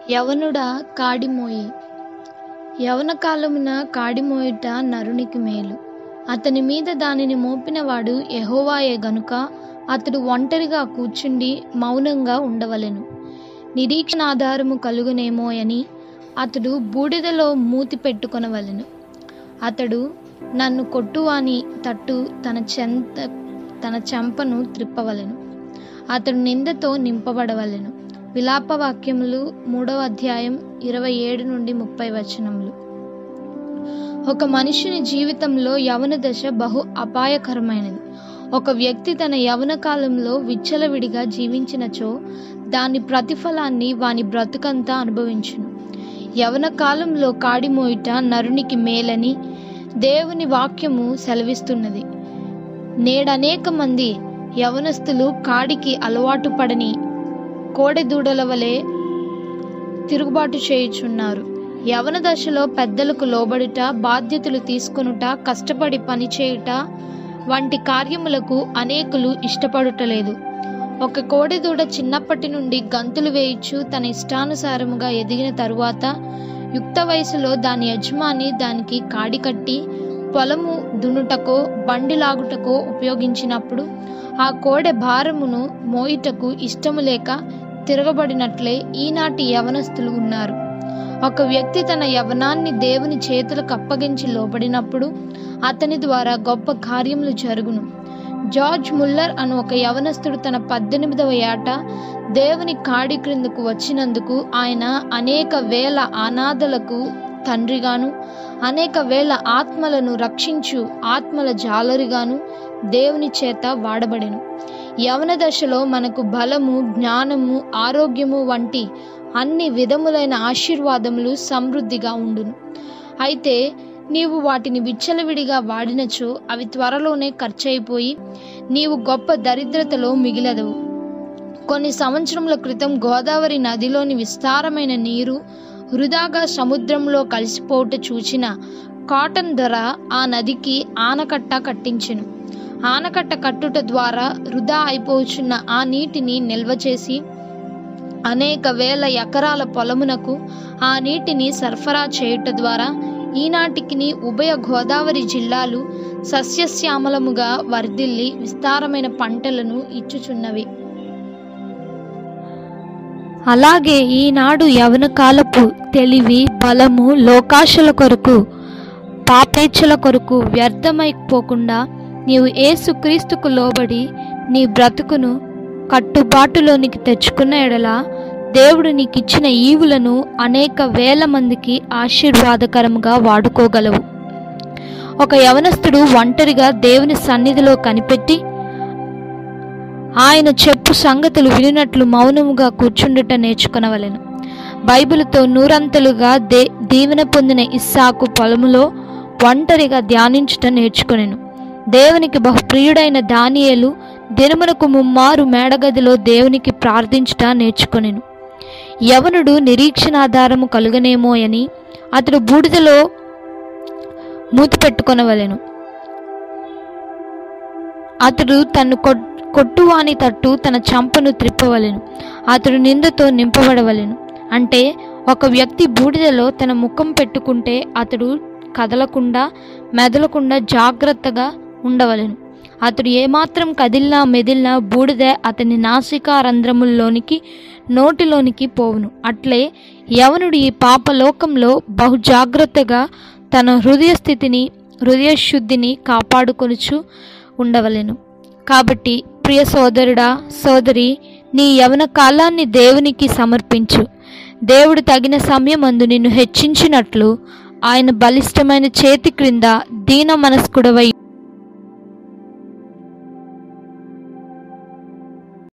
యవనుడా కాడిమోయి యవన కాలమున కాడిమోయుట నరునికి మేలు అతని మీద దానిని మోపినవాడు యెహోవాయే గనుక అతడు ఒంటరిగా కూర్చుండి మౌనంగా ఉండవలెను నిరీక్షణ ఆధారము కలుగునేమో అని అతడు బూడిదలో మూతి పెట్టుకొనవలెను అతడు నన్ను కొట్టువాని తట్టు తన చెంత తన చెంపను త్రిప్పవలెను అతడు నిందతో నింపబడవలెను విలాప వాక్యములు మూడవ అధ్యాయం ఇరవై ఏడు నుండి ముప్పై వచనములు ఒక మనుషుని జీవితంలో యవన దశ బహు అపాయకరమైనది ఒక వ్యక్తి తన యవన కాలంలో విచ్చలవిడిగా జీవించినచో దాని ప్రతిఫలాన్ని వాని బ్రతుకంతా అనుభవించును యవన కాలంలో కాడిమోయుట నరునికి మేలని దేవుని వాక్యము సెలవిస్తున్నది నేడనేక మంది యవనస్తులు కాడికి అలవాటు పడని కోడెదూడల వలె తిరుగుబాటు చేయుచున్నారు యవన దశలో పెద్దలకు లోబడుట బాధ్యతలు తీసుకొనుట కష్టపడి పనిచేయుట వంటి కార్యములకు అనేకులు ఇష్టపడుటలేదు ఒక కోడెదూడ చిన్నప్పటి నుండి గంతులు వేయచ్చు తన ఇష్టానుసారముగా ఎదిగిన తరువాత యుక్త వయసులో దాని యజమాని దానికి కాడి కట్టి పొలము దున్నుటకో బండి లాగుటకో ఉపయోగించినప్పుడు ఆ కోడె భారమును మోయుటకు ఇష్టము లేక తిరగబడినట్లే ఈనాటి యవనస్తులు ఉన్నారు ఒక వ్యక్తి తన యవనాన్ని దేవుని చేతులకు అప్పగించి లోబడినప్పుడు అతని ద్వారా గొప్ప కార్యములు జరుగును జార్జ్ ముల్లర్ అను ఒక యవనస్తుడు తన పద్దెనిమిదవ ఏట దేవుని కాడి క్రిందకు వచ్చినందుకు ఆయన అనేక వేల అనాథలకు తండ్రిగాను అనేక వేల ఆత్మలను రక్షించు ఆత్మల జాలరిగాను దేవుని చేత వాడబడెను యవన దశలో మనకు బలము జ్ఞానము ఆరోగ్యము వంటి అన్ని విధములైన ఆశీర్వాదములు సమృద్ధిగా ఉండును అయితే నీవు వాటిని విచ్చలవిడిగా వాడినచో అవి త్వరలోనే ఖర్చయిపోయి నీవు గొప్ప దరిద్రతలో మిగిలదవు కొన్ని సంవత్సరముల క్రితం గోదావరి నదిలోని విస్తారమైన నీరు వృధాగా సముద్రంలో కలిసిపోవుట చూచిన కాటన్ ధర ఆ నదికి ఆనకట్ట కట్టించెను ఆనకట్ట కట్టుట ద్వారా వృధా అయిపోచున్న ఆ నీటిని నిల్వ చేసి అనేక వేల ఎకరాల పొలమునకు ఆ నీటిని సరఫరా చేయుట ద్వారా ఈనాటికి ఉభయ గోదావరి జిల్లాలు సస్యశ్యామలముగా వర్ధిల్లి విస్తారమైన పంటలను ఇచ్చుచున్నవి అలాగే ఈనాడు యవన కాలపు తెలివి బలము లోకాశల కొరకు పాపేచ్ఛల కొరకు వ్యర్థమైపోకుండా నీవు ఏసుక్రీస్తుకు లోబడి నీ బ్రతుకును కట్టుబాటులోనికి తెచ్చుకున్న ఎడల దేవుడు నీకిచ్చిన ఈవులను అనేక వేల మందికి ఆశీర్వాదకరంగా వాడుకోగలవు ఒక యవనస్తుడు ఒంటరిగా దేవుని సన్నిధిలో కనిపెట్టి ఆయన చెప్పు సంగతులు వినినట్లు మౌనముగా కూర్చుండుట నేర్చుకునవలెను బైబిల్తో నూరంతలుగా దే దీవెన పొందిన ఇస్సాకు పొలములో ఒంటరిగా ధ్యానించుట నేర్చుకునెను దేవునికి బహుప్రియుడైన దానియేలు దినమునకు ముమ్మారు మేడగదిలో దేవునికి ప్రార్థించుట నేర్చుకొనెను యవనుడు నిరీక్షణాధారము కలుగనేమో అని అతడు బూడిదలో మూతి పెట్టుకొనవలెను అతడు తన్ను కొట్ కొట్టువాని తట్టు తన చంపను త్రిప్పవలెను అతడు నిందతో నింపబడవలెను అంటే ఒక వ్యక్తి బూడిదలో తన ముఖం పెట్టుకుంటే అతడు కదలకుండా మెదలకుండా జాగ్రత్తగా ఉండవలెను అతడు ఏమాత్రం కదిలినా మెదిలినా బూడిద అతని నాసికా రంధ్రముల్లోనికి నోటిలోనికి పోవును అట్లే యవనుడు ఈ పాపలోకంలో బహు జాగ్రత్తగా తన హృదయ స్థితిని హృదయ శుద్ధిని కాపాడుకొనుచు ఉండవలెను కాబట్టి ప్రియ సోదరుడా సోదరి నీ యవన కాలాన్ని దేవునికి సమర్పించు దేవుడు తగిన సమయమందు నిన్ను హెచ్చించినట్లు ఆయన బలిష్టమైన చేతి క్రింద దీన మనస్కుడవై